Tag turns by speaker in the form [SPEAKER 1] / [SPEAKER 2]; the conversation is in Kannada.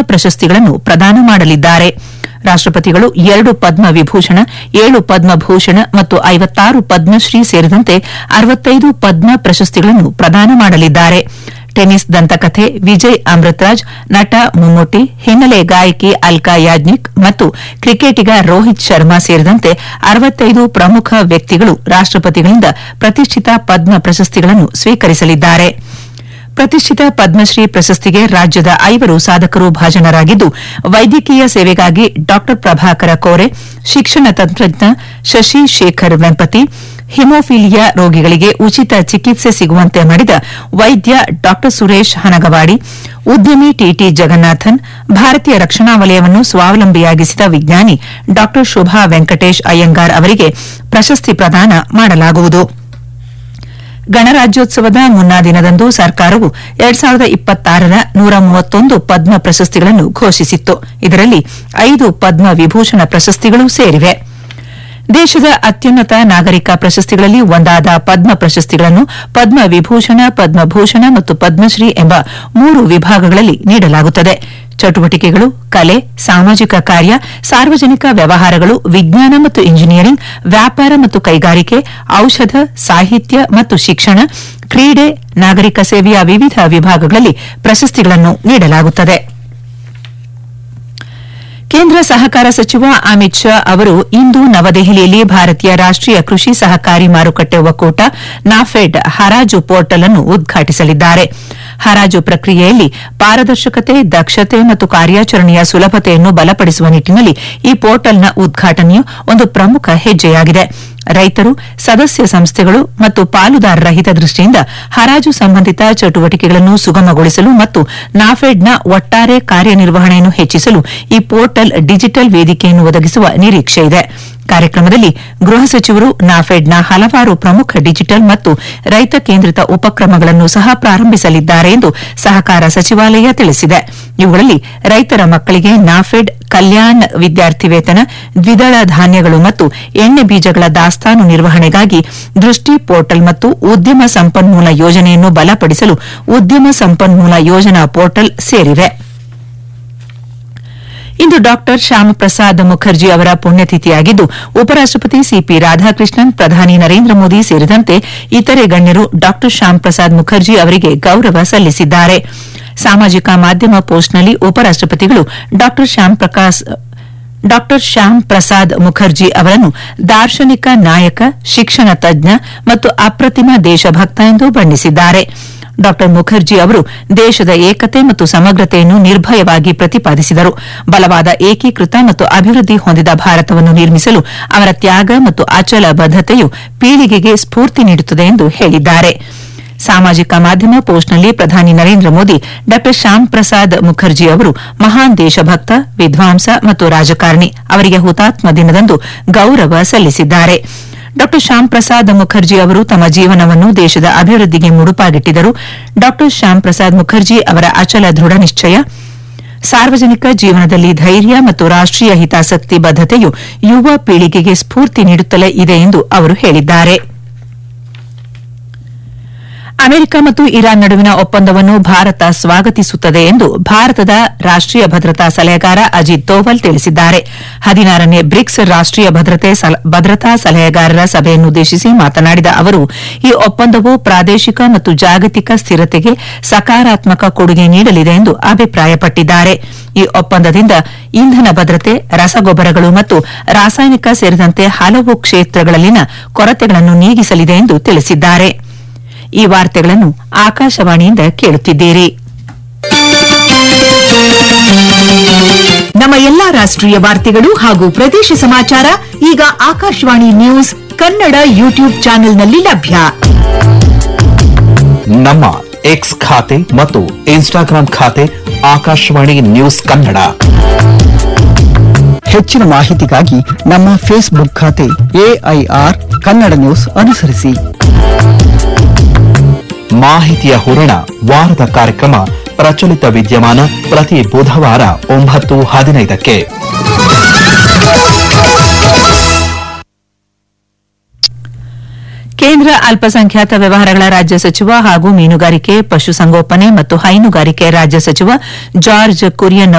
[SPEAKER 1] ಪ್ರಶಸ್ತಿಗಳನ್ನು ಪ್ರದಾನ ಮಾಡಲಿದ್ದಾರೆ ರಾಷ್ಟಪತಿಗಳು ಎರಡು ಪದ್ಮ ವಿಭೂಷಣ ಏಳು ಪದ್ಮಭೂಷಣ ಮತ್ತು ಐವತ್ತಾರು ಪದ್ಮಶ್ರೀ ಸೇರಿದಂತೆ ಅರವತ್ತೈದು ಪದ್ಮ ಪ್ರಶಸ್ತಿಗಳನ್ನು ಪ್ರದಾನ ಮಾಡಲಿದ್ದಾರೆ ಟೆನ್ನಿಸ್ ದಂತಕಥೆ ವಿಜಯ್ ಅಮೃತರಾಜ್ ನಟ ಮಮ್ಮೂಟಿ ಹಿನ್ನೆಲೆ ಗಾಯಕಿ ಅಲ್ಕಾ ಯಾಜ್ನಿಕ್ ಮತ್ತು ಕ್ರಿಕೆಟಿಗ ರೋಹಿತ್ ಶರ್ಮಾ ಸೇರಿದಂತೆ ಅರವತ್ತೈದು ಪ್ರಮುಖ ವ್ಯಕ್ತಿಗಳು ರಾಷ್ಟಪತಿಗಳಿಂದ ಪ್ರತಿಷ್ಠಿತ ಪದ್ಮ ಪ್ರಶಸ್ತಿಗಳನ್ನು ಸ್ವೀಕರಿಸಲಿದ್ದಾರೆ ಪ್ರತಿಷ್ಠಿತ ಪದ್ಮಶ್ರೀ ಪ್ರಶಸ್ತಿಗೆ ರಾಜ್ಯದ ಐವರು ಸಾಧಕರು ಭಾಜನರಾಗಿದ್ದು ವೈದ್ಯಕೀಯ ಸೇವೆಗಾಗಿ ಡಾ ಪ್ರಭಾಕರ ಕೋರೆ ಶಿಕ್ಷಣ ತಂತ್ರಜ್ಞ ಶಶಿ ಶೇಖರ್ ವೆಂಪತಿ ಹಿಮೋಫಿಲಿಯಾ ರೋಗಿಗಳಿಗೆ ಉಚಿತ ಚಿಕಿತ್ಸೆ ಸಿಗುವಂತೆ ಮಾಡಿದ ವೈದ್ಯ ಡಾ ಸುರೇಶ್ ಹನಗವಾಡಿ ಉದ್ಯಮಿ ಟಿಟಿ ಜಗನ್ನಾಥನ್ ಭಾರತೀಯ ರಕ್ಷಣಾ ವಲಯವನ್ನು ಸ್ವಾವಲಂಬಿಯಾಗಿಸಿದ ವಿಜ್ಞಾನಿ ಡಾ ಶೋಭಾ ವೆಂಕಟೇಶ್ ಅಯ್ಯಂಗಾರ್ ಅವರಿಗೆ ಪ್ರಶಸ್ತಿ ಪ್ರದಾನ ಮಾಡಲಾಗುವುದು ಗಣರಾಜ್ಯೋತ್ಸವದ ಮುನ್ನಾ ದಿನದಂದು ಸರ್ಕಾರವು ಎರಡ್ ಸಾವಿರದ ಇಪ್ಪತ್ತಾರರ ನೂರ ಮೂವತ್ತೊಂದು ಪದ್ಮ ಪ್ರಶಸ್ತಿಗಳನ್ನು ಘೋಷಿಸಿತ್ತು ಇದರಲ್ಲಿ ಐದು ಪದ್ಮ ವಿಭೂಷಣ ಪ್ರಶಸ್ತಿಗಳು ಸೇರಿವೆ ದೇಶದ ಅತ್ಯುನ್ನತ ನಾಗರಿಕ ಪ್ರಶಸ್ತಿಗಳಲ್ಲಿ ಒಂದಾದ ಪದ್ಮ ಪ್ರಶಸ್ತಿಗಳನ್ನು ಪದ್ಮ ವಿಭೂಷಣ ಪದ್ಮಭೂಷಣ ಮತ್ತು ಪದ್ಮಶ್ರೀ ಎಂಬ ಮೂರು ವಿಭಾಗಗಳಲ್ಲಿ ನೀಡಲಾಗುತ್ತದೆ ಚಟುವಟಿಕೆಗಳು ಕಲೆ ಸಾಮಾಜಿಕ ಕಾರ್ಯ ಸಾರ್ವಜನಿಕ ವ್ಯವಹಾರಗಳು ವಿಜ್ಞಾನ ಮತ್ತು ಇಂಜಿನಿಯರಿಂಗ್ ವ್ಯಾಪಾರ ಮತ್ತು ಕೈಗಾರಿಕೆ ಔಷಧ ಸಾಹಿತ್ಯ ಮತ್ತು ಶಿಕ್ಷಣ ಕ್ರೀಡೆ ನಾಗರಿಕ ಸೇವೆಯ ವಿವಿಧ ವಿಭಾಗಗಳಲ್ಲಿ ಪ್ರಶಸ್ತಿಗಳನ್ನು ನೀಡಲಾಗುತ್ತದೆ ಕೇಂದ್ರ ಸಹಕಾರ ಸಚಿವ ಅಮಿತ್ ಶಾ ಅವರು ಇಂದು ನವದೆಹಲಿಯಲ್ಲಿ ಭಾರತೀಯ ರಾಷ್ಟೀಯ ಕೃಷಿ ಸಹಕಾರಿ ಮಾರುಕಟ್ಟೆ ಒಕ್ಕೂಟ ನಾಫೆಡ್ ಹರಾಜು ಪೋರ್ಟಲ್ ಅನ್ನು ಉದ್ಘಾಟಿಸಲಿದ್ದಾರೆ ಹರಾಜು ಪ್ರಕ್ರಿಯೆಯಲ್ಲಿ ಪಾರದರ್ಶಕತೆ ದಕ್ಷತೆ ಮತ್ತು ಕಾರ್ಯಾಚರಣೆಯ ಸುಲಭತೆಯನ್ನು ಬಲಪಡಿಸುವ ನಿಟ್ಟಿನಲ್ಲಿ ಈ ಪೋರ್ಟಲ್ನ ಉದ್ಘಾಟನೆಯು ಒಂದು ಪ್ರಮುಖ ಹೆಜ್ಜೆಯಾಗಿದೆ ರೈತರು ಸದಸ್ಯ ಸಂಸ್ಥೆಗಳು ಮತ್ತು ಪಾಲುದಾರರ ಹಿತದೃಷ್ಟಿಯಿಂದ ಹರಾಜು ಸಂಬಂಧಿತ ಚಟುವಟಿಕೆಗಳನ್ನು ಸುಗಮಗೊಳಿಸಲು ಮತ್ತು ನಾಫೆಡ್ನ ಒಟ್ಟಾರೆ ಕಾರ್ಯನಿರ್ವಹಣೆಯನ್ನು ಹೆಚ್ಚಿಸಲು ಈ ಪೋರ್ಟಲ್ ಡಿಜಿಟಲ್ ವೇದಿಕೆಯನ್ನು ಒದಗಿಸುವ ನಿರೀಕ್ಷೆಯಿದೆ ಕಾರ್ಯಕ್ರಮದಲ್ಲಿ ಗೃಹ ಸಚಿವರು ನಾಫೆಡ್ನ ಹಲವಾರು ಪ್ರಮುಖ ಡಿಜಿಟಲ್ ಮತ್ತು ರೈತ ಕೇಂದ್ರಿತ ಉಪಕ್ರಮಗಳನ್ನು ಸಹ ಪ್ರಾರಂಭಿಸಲಿದ್ದಾರೆ ಎಂದು ಸಹಕಾರ ಸಚಿವಾಲಯ ತಿಳಿಸಿದೆ ಇವುಗಳಲ್ಲಿ ರೈತರ ಮಕ್ಕಳಿಗೆ ನಾಫೆಡ್ ಕಲ್ಯಾಣ್ ವಿದ್ಯಾರ್ಥಿ ವೇತನ ದ್ವಿದಳ ಧಾನ್ಯಗಳು ಮತ್ತು ಎಣ್ಣೆ ಬೀಜಗಳ ದಾಸ್ತಾನು ನಿರ್ವಹಣೆಗಾಗಿ ದೃಷ್ಟಿ ಪೋರ್ಟಲ್ ಮತ್ತು ಉದ್ಯಮ ಸಂಪನ್ಮೂಲ ಯೋಜನೆಯನ್ನು ಬಲಪಡಿಸಲು ಉದ್ಯಮ ಸಂಪನ್ಮೂಲ ಯೋಜನಾ ಪೋರ್ಟಲ್ ಸೇರಿವೆ ಇಂದು ಡಾಕ್ಟರ್ ಶ್ಯಾಮಪ್ರಸಾದ್ ಮುಖರ್ಜಿ ಅವರ ಪುಣ್ಯತಿಥಿಯಾಗಿದ್ದು ಉಪರಾಷ್ಟಪತಿ ಸಿಪಿ ರಾಧಾಕೃಷ್ಣನ್ ಪ್ರಧಾನಿ ನರೇಂದ್ರ ಮೋದಿ ಸೇರಿದಂತೆ ಇತರೆ ಗಣ್ಯರು ಡಾಕ್ಟರ್ ಶ್ಯಾಮಪ್ರಸಾದ್ ಮುಖರ್ಜಿ ಅವರಿಗೆ ಗೌರವ ಸಲ್ಲಿಸಿದ್ದಾರೆ ಸಾಮಾಜಿಕ ಮಾಧ್ಯಮ ಪೋಸ್ಟ್ನಲ್ಲಿ ಉಪರಾಷ್ಟಪತಿಗಳು ಡಾಕ್ಟರ್ ಶ್ಯಾಮ್ ಪ್ರಸಾದ್ ಮುಖರ್ಜಿ ಅವರನ್ನು ದಾರ್ಶನಿಕ ನಾಯಕ ಶಿಕ್ಷಣ ತಜ್ಞ ಮತ್ತು ಅಪ್ರತಿಮ ದೇಶಭಕ್ತ ಎಂದು ಬಣ್ಣಿಸಿದ್ದಾರೆ ಡಾ ಮುಖರ್ಜಿ ಅವರು ದೇಶದ ಏಕತೆ ಮತ್ತು ಸಮಗ್ರತೆಯನ್ನು ನಿರ್ಭಯವಾಗಿ ಪ್ರತಿಪಾದಿಸಿದರು ಬಲವಾದ ಏಕೀಕೃತ ಮತ್ತು ಅಭಿವೃದ್ಧಿ ಹೊಂದಿದ ಭಾರತವನ್ನು ನಿರ್ಮಿಸಲು ಅವರ ತ್ಯಾಗ ಮತ್ತು ಅಚಲ ಬದ್ದತೆಯು ಪೀಳಿಗೆಗೆ ಸ್ಫೂರ್ತಿ ನೀಡುತ್ತದೆ ಎಂದು ಹೇಳಿದ್ದಾರೆ ಸಾಮಾಜಿಕ ಮಾಧ್ಯಮ ಪೋಸ್ಟ್ನಲ್ಲಿ ಪ್ರಧಾನಿ ನರೇಂದ್ರ ಮೋದಿ ಡಾ ಶ್ಯಾಮ್ ಪ್ರಸಾದ್ ಮುಖರ್ಜಿ ಅವರು ಮಹಾನ್ ದೇಶಭಕ್ತ ವಿದ್ವಾಂಸ ಮತ್ತು ರಾಜಕಾರಣಿ ಅವರಿಗೆ ಹುತಾತ್ಮ ದಿನದಂದು ಗೌರವ ಸಲ್ಲಿಸಿದ್ದಾರೆ ಡಾ ಶ್ಯಾಮ್ ಪ್ರಸಾದ್ ಮುಖರ್ಜಿ ಅವರು ತಮ್ಮ ಜೀವನವನ್ನು ದೇಶದ ಅಭಿವೃದ್ಧಿಗೆ ಮುಡುಪಾಗಿಟ್ಟಿದ್ದರು ಡಾ ಶ್ಯಾಮ್ ಪ್ರಸಾದ್ ಮುಖರ್ಜಿ ಅವರ ಅಚಲ ದೃಢ ನಿಶ್ಚಯ ಸಾರ್ವಜನಿಕ ಜೀವನದಲ್ಲಿ ಧೈರ್ಯ ಮತ್ತು ರಾಷ್ಟೀಯ ಹಿತಾಸಕ್ತಿ ಬದ್ದತೆಯು ಯುವ ಪೀಳಿಗೆಗೆ ಸ್ಫೂರ್ತಿ ನೀಡುತ್ತಲೇ ಇದೆ ಎಂದು ಅವರು ಹೇಳಿದ್ದಾರೆ ಅಮೆರಿಕ ಮತ್ತು ಇರಾನ್ ನಡುವಿನ ಒಪ್ಪಂದವನ್ನು ಭಾರತ ಸ್ವಾಗತಿಸುತ್ತದೆ ಎಂದು ಭಾರತದ ರಾಷ್ಟೀಯ ಭದ್ರತಾ ಸಲಹೆಗಾರ ಅಜಿತ್ ದೋವಲ್ ತಿಳಿಸಿದ್ದಾರೆ ಹದಿನಾರನೇ ಬ್ರಿಕ್ಸ್ ರಾಷ್ಟೀಯ ಭದ್ರತಾ ಸಲಹೆಗಾರರ ಸಭೆಯನ್ನುದ್ದೇಶಿಸಿ ಮಾತನಾಡಿದ ಅವರು ಈ ಒಪ್ಪಂದವು ಪ್ರಾದೇಶಿಕ ಮತ್ತು ಜಾಗತಿಕ ಸ್ಥಿರತೆಗೆ ಸಕಾರಾತ್ಮಕ ಕೊಡುಗೆ ನೀಡಲಿದೆ ಎಂದು ಅಭಿಪ್ರಾಯಪಟ್ಟಿದ್ದಾರೆ ಈ ಒಪ್ಪಂದದಿಂದ ಇಂಧನ ಭದ್ರತೆ ರಸಗೊಬ್ಬರಗಳು ಮತ್ತು ರಾಸಾಯನಿಕ ಸೇರಿದಂತೆ ಹಲವು ಕ್ಷೇತ್ರಗಳಲ್ಲಿನ ಕೊರತೆಗಳನ್ನು ನೀಗಿಸಲಿದೆ ಎಂದು ತಿಳಿಸಿದ್ದಾರೆ ಈ ವಾರ್ತೆಗಳನ್ನು ಆಕಾಶವಾಣಿಯಿಂದ ಕೇಳುತ್ತಿದ್ದೀರಿ
[SPEAKER 2] ನಮ್ಮ ಎಲ್ಲಾ ರಾಷ್ಟ್ರೀಯ ವಾರ್ತೆಗಳು ಹಾಗೂ ಪ್ರದೇಶ ಸಮಾಚಾರ ಈಗ ಆಕಾಶವಾಣಿ ನ್ಯೂಸ್ ಕನ್ನಡ ಯೂಟ್ಯೂಬ್ ಚಾನೆಲ್ನಲ್ಲಿ ಲಭ್ಯ
[SPEAKER 3] ನಮ್ಮ ಎಕ್ಸ್ ಖಾತೆ ಮತ್ತು ಇನ್ಸ್ಟಾಗ್ರಾಂ ಖಾತೆ ಆಕಾಶವಾಣಿ ನ್ಯೂಸ್ ಕನ್ನಡ
[SPEAKER 4] ಹೆಚ್ಚಿನ ಮಾಹಿತಿಗಾಗಿ ನಮ್ಮ ಫೇಸ್ಬುಕ್ ಖಾತೆ ಎಐಆರ್ ಕನ್ನಡ ನ್ಯೂಸ್ ಅನುಸರಿಸಿ
[SPEAKER 3] ಮಾಹಿತಿಯ ಹೂರಣ ವಾರದ ಕಾರ್ಯಕ್ರಮ ಪ್ರಚಲಿತ ವಿದ್ಯಮಾನ ಪ್ರತಿ ಬುಧವಾರ ಒಂಬತ್ತು ಹದಿನೈದಕ್ಕೆ
[SPEAKER 1] ಕೇಂದ್ರ ಅಲ್ಪಸಂಖ್ಯಾತ ವ್ಯವಹಾರಗಳ ರಾಜ್ಯ ಸಚಿವ ಹಾಗೂ ಮೀನುಗಾರಿಕೆ ಪಶುಸಂಗೋಪನೆ ಮತ್ತು ಹೈನುಗಾರಿಕೆ ರಾಜ್ಯ ಸಚಿವ ಜಾರ್ಜ್ ಕುರಿಯನ್